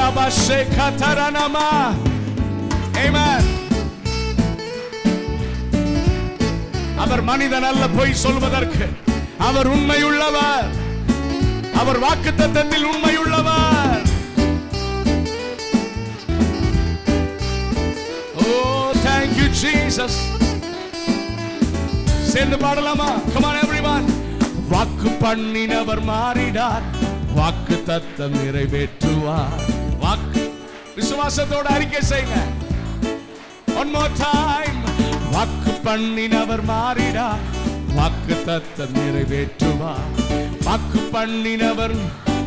ரபஷே கதரனமா Amen. அவர் மனிதன் அல்ல பொய் சொல்வதற்கு அவர் உண்மையுள்ளவர் அவர் வாக்குத்தத்தத்தில் உண்மையுள்ளவர் ஓ thank you ஜீசஸ் சேர்ந்து பாடலாமா come on everyone வாக்கு பண்ணினவர் மாறிடார் வாக்கு தத்தம் நிறைவேற்றுவார் வாக்கு விசுவாசத்தோட அறிக்கை செய்யுங்க ஒன் மோர் டைம் வாக்கு பண்ணினவர் மாறிடார் வாக்கு தத்தம் நிறைவேற்றுவார் வாக்கு பண்ணினவர்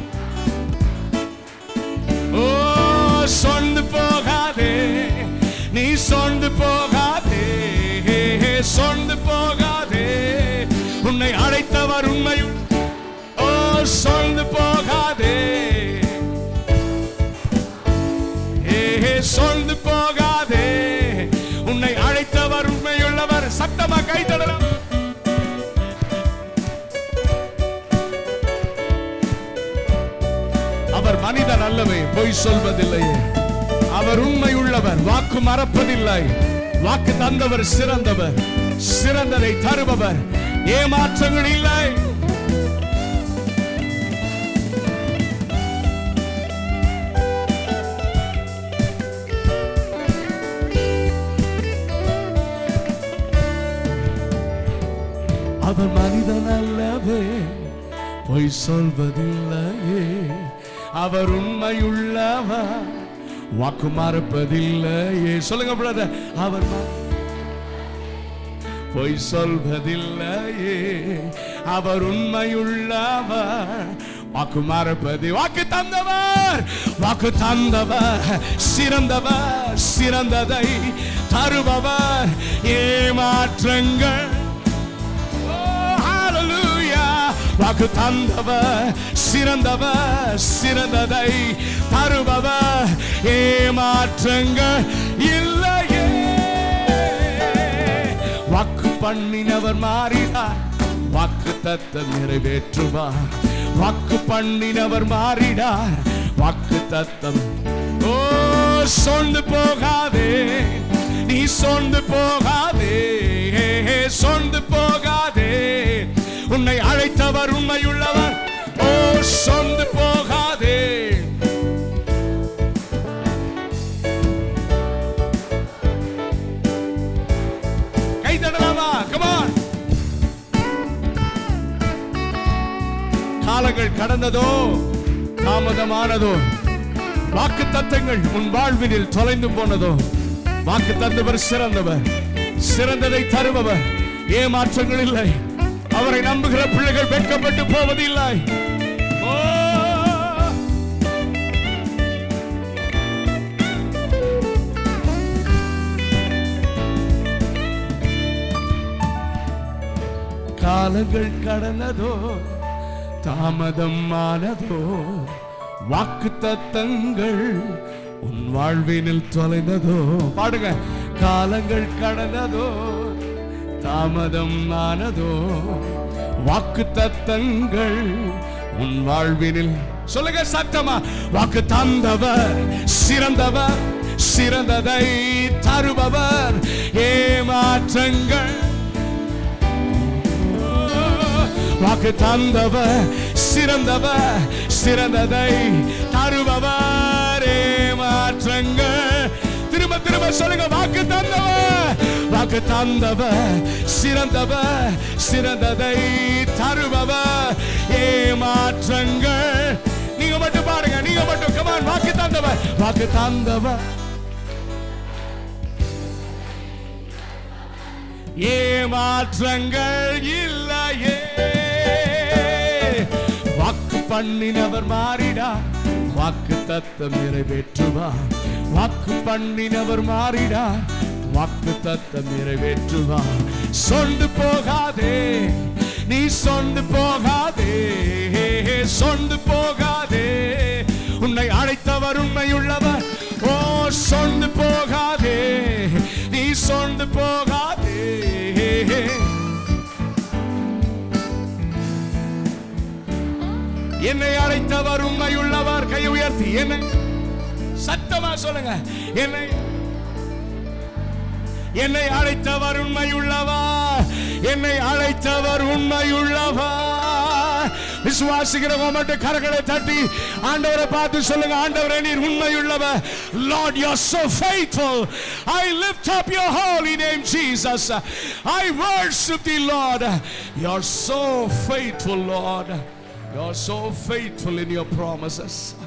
ஓ சொந்து போகாதே நீ சொந்து போகாதே சொந்து போகாதே உன்னை அழைத்தவர் உண்மையும் ஓ சொந்து போகாதே ஏ சொந்து போகாதே உன்னை அழைத்தவர் உண்மையுள்ளவர் சத்தமா கைத்தடலாம் அவர் மனிதன் அல்லவே பொய் சொல்வதில்லையே அவர் உண்மை உள்ளவர் வாக்கு மறப்பதில்லை வாக்கு தந்தவர் சிறந்தவர் சிறந்ததை தருபவர் ஏமாற்றங்கள் இல்லை அவர் மனிதன் அல்லவே பொய் சொல்வதில்லையே அவர் உண்மையுள்ளவர் வாக்கு மறப்பதில்லையே சொல்லுங்க பிரதர் அவர் ம- பொய் சொல்வதில்லையே அவர் உண்மையுள்ளவர் வாக்கு மறப்பது வாக்கு தந்தவர் வாக்கு தந்தவர் சிறந்தவர் சிறந்ததை தருபவர் ஏமாற்றங்கள் Oh, hallelujah. வாக்கு தந்தவர் சிறந்தவர் சிறந்ததை தருபவர் ஏமாற்றங்கள் இல்லையே வாக்கு பண்ணினவர் மாறினார் வாக்கு தத்தம் நிறைவேற்றுவார் வாக்கு பண்ணினவர் மாறினார் வாக்கு தத்தம் ஓ சொந்து போகாதே நீ சொந்து போகாதே சொந்து போகாதே உன்னை அழைத்தவர் உண்மையுள்ளவர் ஓ சொந்து போகாதே கை தட்டலாமா கமான் காலங்கள் கடந்ததோ தாமதமானதோ வாக்கு தத்தங்கள் உன் வாழ்வினில் தொலைந்து போனதோ வாக்கு தந்தவர் சிறந்தவர் சிறந்ததை தருபவர் ஏமாற்றங்கள் இல்லை அவரை நம்புகிற பிள்ளைகள் வெட்கப்பட்டு போவதில்லை ஓ காலங்கள் கடந்ததோ தாமதம் ஆனதோ வாக்கு தத்தங்கள் உன் வாழ்வினில் தொலைந்ததோ பாடுங்க காலங்கள் கடந்ததோ தாமதம் ஆனதோ வாக்கு தத்தங்கள் உன் வாழ்வினில் சொல்லுங்க சத்தமா வாக்கு தந்தவர் சிறந்தவர் சிறந்ததை தருபவர் ஏமாற்றங்கள் வாக்கு தந்தவர் சிறந்தவர் சிறந்ததை தருபவர் ஏமாற்றங்கள் திரும்ப திரும்ப சொல்லுங்க வாக்கு தந்தவர் வாக்கு தந்தவர் சிறந்தவர் சிறந்ததை தருபவர் ஏமாற்றங்கள் நீங்க மட்டும் பாருங்க நீங்க மட்டும் கமான் வாக்கு தந்தவர் வாக்கு தந்தவர் ஏமாற்றங்கள் இல்லையே வாக்கு பண்ணினவர் மாறிடா வாக்கு தத்தம் நிறைவேற்றுவார் வாக்கு பண்ணினவர் மாறிடா வாக்கு தத்தம் நிறைவேற்றுவார் சொந்து போகாதே நீ சொந்து போகாதே சொந்து போகாதே உன்னை அழைத்தவர் உண்மையுள்ளவர் ஓ சொந்து போகாதே நீ சொந்து போகாதே என்னை அழைத்தவர் உண்மையுள்ளவர் கை உயர்த்தி என்னை சத்தமா சொல்லுங்க என்னை என்னை அழைத்தவர் உண்மையுள்ளவா என்னை அழைத்தவர் உண்மையுள்ளவா விசுவாசிக்கிறவங்க மட்டும் கரங்களை தட்டி ஆண்டவரை பார்த்து சொல்லுங்க ஆண்டவரே நீர் உண்மையுள்ளவர் Lord you're so faithful I lift up your holy name Jesus I worship thee Lord you're so faithful Lord you're so faithful in your promises